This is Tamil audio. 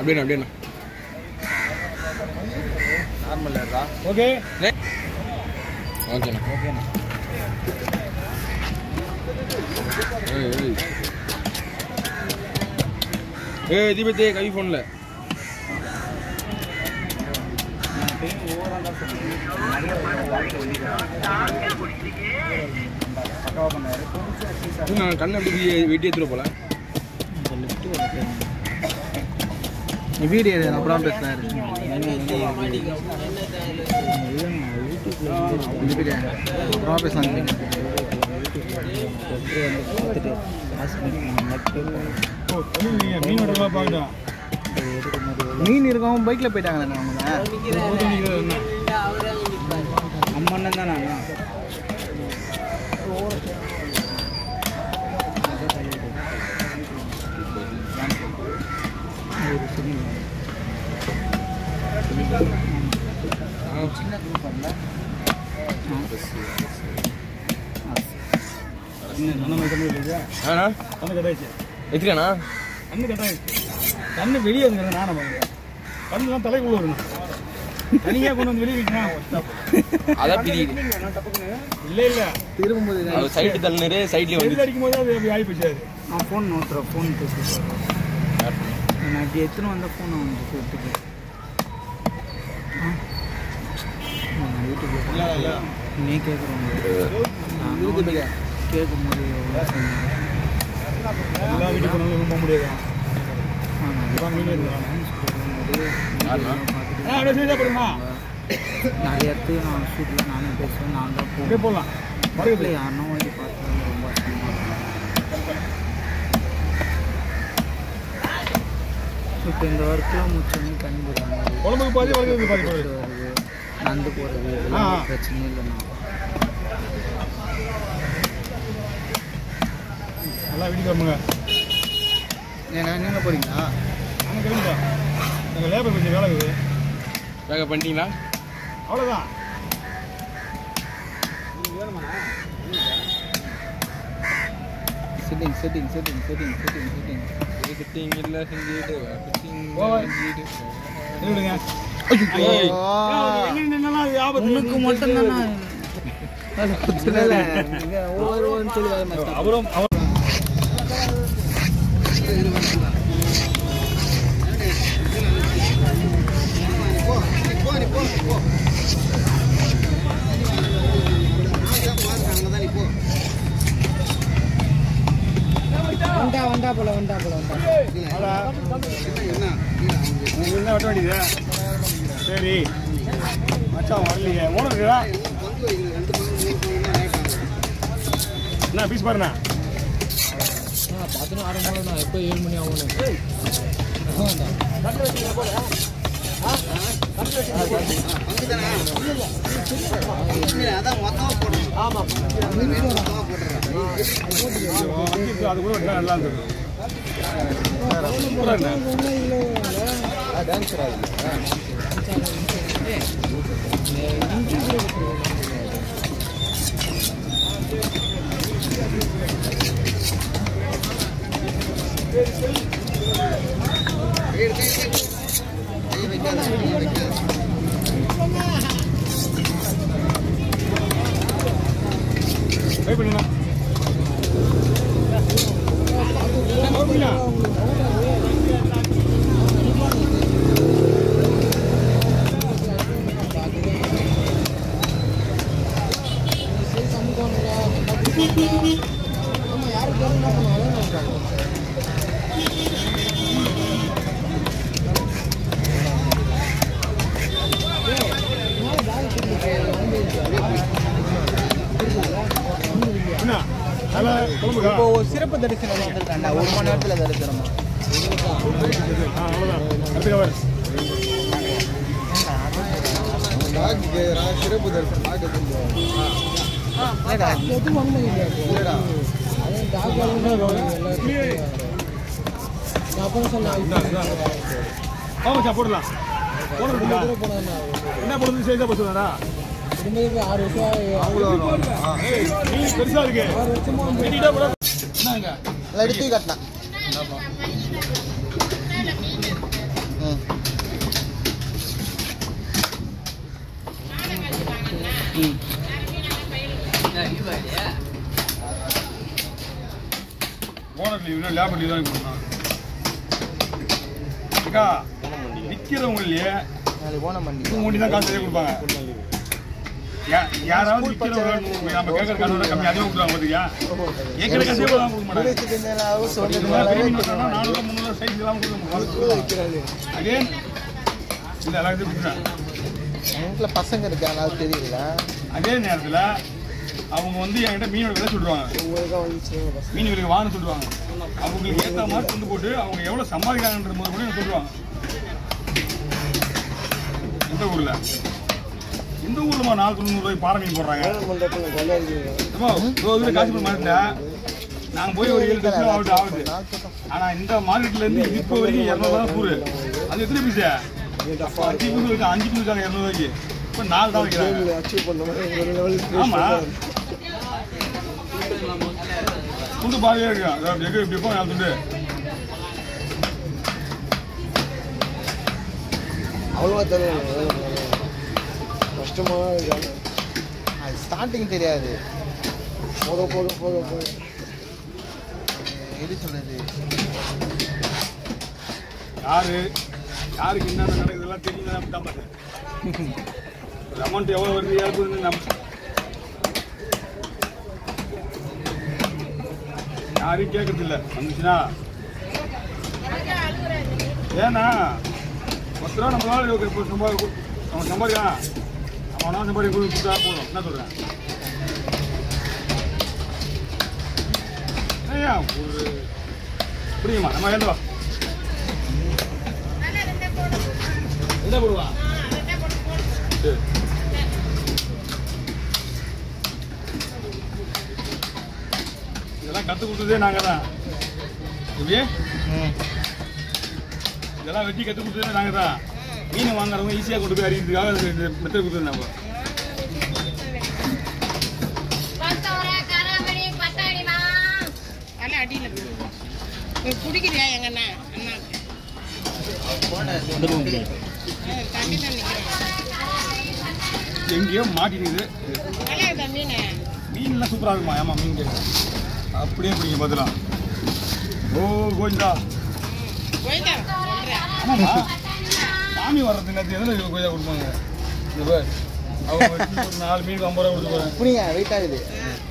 அப்படியே அப்படியே நார்மல் ஏறா ஓகே ஓகேண்ணா ஓகேண்ணா ஏய் ஏய் ஏய் தீபத்தே கை ஃபோனில் பக்காவாக பண்ணாரு நான் கண்ணை அப்படி வெட்டி எடுத்துட்டு போல வீடியோ அப்புறம் பேசுறாரு அப்புறம் பேசலாம் மீன் விடுறதா பார்க்கணும் மீன் இருக்கவங்க பைக்கில் போயிட்டாங்க அவங்க அம்மன் தான் நான் சின்ன குரூப் வரல நம்ம கம்மி இல்லையா ஆண்ணா கண்ணு கட்டாயிடுச்சு எத்திரியாண்ணா கண்ணு கட்டாயிடுச்சு கண்ணு வெளியே வந்துருங்க நானும் பாருங்க கண்ணுலாம் தலைக்குள்ள வரணும் தனியாக கொண்டு வந்து வெளியே வைக்கணும் அதான் பிரியுது இல்லை இல்லை திரும்பும்போது அது சைடு தள்ளினரு சைட்லேயே வெளியில் வந்து அடிக்கும் போது அது அப்படி ஆகி போச்சு அது நான் ஃபோன் நோட்டுறேன் ஃபோன் பேசி நான் அப்படி எத்தனை வந்த ஃபோன் வந்து கொடுத்துட்டு யூடியூப்ல நீ கேட்குறோம் கேட்கும்போது எவ்வளோ சொன்னீங்க? எல்லா வீட்டுக்கு போனாலும் போக முடியாது ஆ, நான் இதான் மீன் எடுக்கலாம் சொல்லும்போது யாருண்ணா? பார்த்துட்டு ஆ அப்படியே சீதா போடுமா நிறைய இடத்துக்கு நான் ஷூட்டில் நானே பேசுவேன் நான் தான் அப்படியே போவேன் போடலாம் பக்கத்தில் பக்கத்தில் யாருன்னா வந்து பார்த்தா ரொம்ப கஷ்டமாக இருக்கும் இப்போ இந்த ஒர்க்கெலாம் முடிச்சோன்னே கண்ணு போடுறாங்க குழம்புக்கு பாதி வளர்க்குறதுக்கு பாதி போடுது வருது நடந்து போகிறது ஆ, இதெல்லாம் ஆ. பிரச்சனையே இல்லைண்ணா நல்லா வீட்டுக்கு வரமுங்க ஏன்னா நீங்கள் போகிறீங்களா நாங்கள் கிளம்பிட்டோம் எங்கள் லேபர் கொஞ்சம் வேலை இருக்குது பேக்கப் பண்ணிட்டீங்களா அவ்வளோதான் setting setting setting setting setting setting fitting இல்லை செஞ்சுட்டு ஃபிட்டிங் ஓவர். செஞ்சுட்டு நின்றுடுங்க ஏய். எங்க நின்னாலும் அது ஆபத்து உனக்கு மட்டும் தானே ஒவ்வொரு சொல்லி அவரும் அவர் வந்தா வந்தா போல வந்தா போல வந்தா உங்களுக்கு என்ன வெட்ட வேண்டியது சரி மச்சான் வரலையே ஓனருக்குதா என்ன பீஸ் பாருண்ணா பார்த்துன்னு ஆரம்பம் நான் எப்போ ஏழு மணி ஆகும் வங்கிக்கு அது கூட வெட்டினா நல்லா இருந்தது சூப்பரா என்ன? ட்ரை பண்ணுண்ணா ஓகேண்ணா என்ன நல்லா குழம்புக்கா இப்போ ஒரு சிறப்பு தரிசனம் வந்துருக்காண்டா ஒரு மணி நேரத்தில் தரிசனமா ஆ அவ்வளோதான் அடுத்த கவர் சிறப்பு தரிசனம் எதுவும் ஒன்றும் இல்லைடா ஆமாச்சா போடலாம் போடுறதுங்களா என்ன போடுறது சேர்ந்தா பசுதாடா ஆறு வருஷம் ஏய் நீ பெருசா இருக்கு வெட்டிட்டா போட என்னங்க எடுத்து கட்டினா ம் ஓனர் லீவ்னா லேபர் லீவ் தான் கொடுக்கணும் அக்கா விற்கிறவங்களே நாளைக்கு ஓனம் பண்ணி இவங்க ஒண்டி தான் காசு நிறைய கொடுப்பாங்க யா- யாராவது விற்கிறவங்க நம்ம கேட்கற காசோட கம்மி அதிகம் கொடுப்பாங்க பார்த்தியா ஏற்கனவே காசே கூட கொடுக்க மாட்டாங்க இந்த மாதிரி பெரிய மீன் வாங்கினா நானூறு முந்நூறு சைஸ் எல்லாம் கொடுக்க அதே இல்லை எல்லாத்தையும் கொடுக்குறேன் எங்க வீட்டில் பசங்க இருக்காங்க அது தெரியல அதே நேரத்தில் அவங்க வந்து என்கிட்ட மீனோட விலை சொல்லுவாங்க மீன் விலைக்கு வாங்க சொல்லுவாங்க அவங்களுக்கு ஏற்ற மாதிரி கொண்டு போட்டு அவங்க எவ்வளோ சம்பாதிக்கிறாங்கன்ற போது கூட எனக்கு சொல்லுவாங்க எந்த ஊரில் இந்த ஊர்லமா நாலு தொண்ணூறுபாய் பாறை மீன் போடுறாங்க ஏம்மா, இருபது ரூபாய் காசு பண்ண மாட்டேன் நாங்கள் போய் ஒரு ஏழு லட்சம் ஆகுது ஆகுது ஆனால் இந்த மார்க்கெட்ல இருந்து இப்போ வரைக்கும் இரநூறுவா தான் கூறு அது எத்தனை பீஸு அப்போ அஞ்சு பீஸ் இருக்கு அஞ்சு பீஸ் இருக்காங்க இரநூறுவாய்க்கு இப்போ நாலு தான் வைக்கிறாங்க ஆமா துண்டு பாதியாக இருக்கு அதாவது எங்க இப்படி இருக்கும் நாலு துண்டு அவ்வளோவா தெரியல கஷ்டமாக இருக்காங்க அது ஸ்டார்டிங் தெரியாது போக போக போக போக எப்படி சொல்றது யாரு யாருக்கு என்னென்ன நடக்குது எல்லாம் தெரியும் நம்ம தான் பார்த்தேன் அமௌண்ட் எவ்வளோ வருது ஏற்படுதுன்னு நம்ம யாரையும் கேட்கறது இல்லை வந்துச்சுன்னா ஏன்னா பத்து ரூபா நம்மளால இப்போ சம்பாதி அவன் சம்பாதிக்கான் அவனா சம்பாதி கொடுத்தா போதும் என்ன சொல்கிறேன் ஐயா ஒரு புரியுமா நம்ம ஏந்துவா என்ன போடுவா சரி இதெல்லாம் கற்றுக் கொடுத்ததே நாங்கள் தான் இப்படியே இதெல்லாம் வெட்டி கற்றுக் கொடுத்ததே நாங்கள் தான் மீன் வாங்குறவங்க ஈஸியாக கொண்டு போய் அறியறதுக்காக இந்த மெத்தட் கொடுத்தது நம்ம பத்தோரை, கராமணி, பத்தாடிமா. தலை அடியில் இருக்கு. நீ குடிக்கிறியா எங்க அண்ணா அண்ணாக்கு ஆ, தண்ணி தான் நிற்கிறேன் எங்கேயோ மாட்டினுது நல்லா இருக்கா மீன் மீன்லாம் சூப்பராக இருக்குமா ஏமா மீன் கேட்க அப்படியே பிடிங்க பதிலாம் ஓ கோவிந்தா போயிட்டா சொல்கிறேன் ஆமாம்மா சாமி வர்றது நேரத்து எதில் கோயிலா கொடுப்பாங்க இந்த பார் அவங்க வச்சு ஒரு நாலு மீன் ஐம்பது ரூபா கொடுத்து போகிறேன் புரியுங்க வெயிட் ஆகுது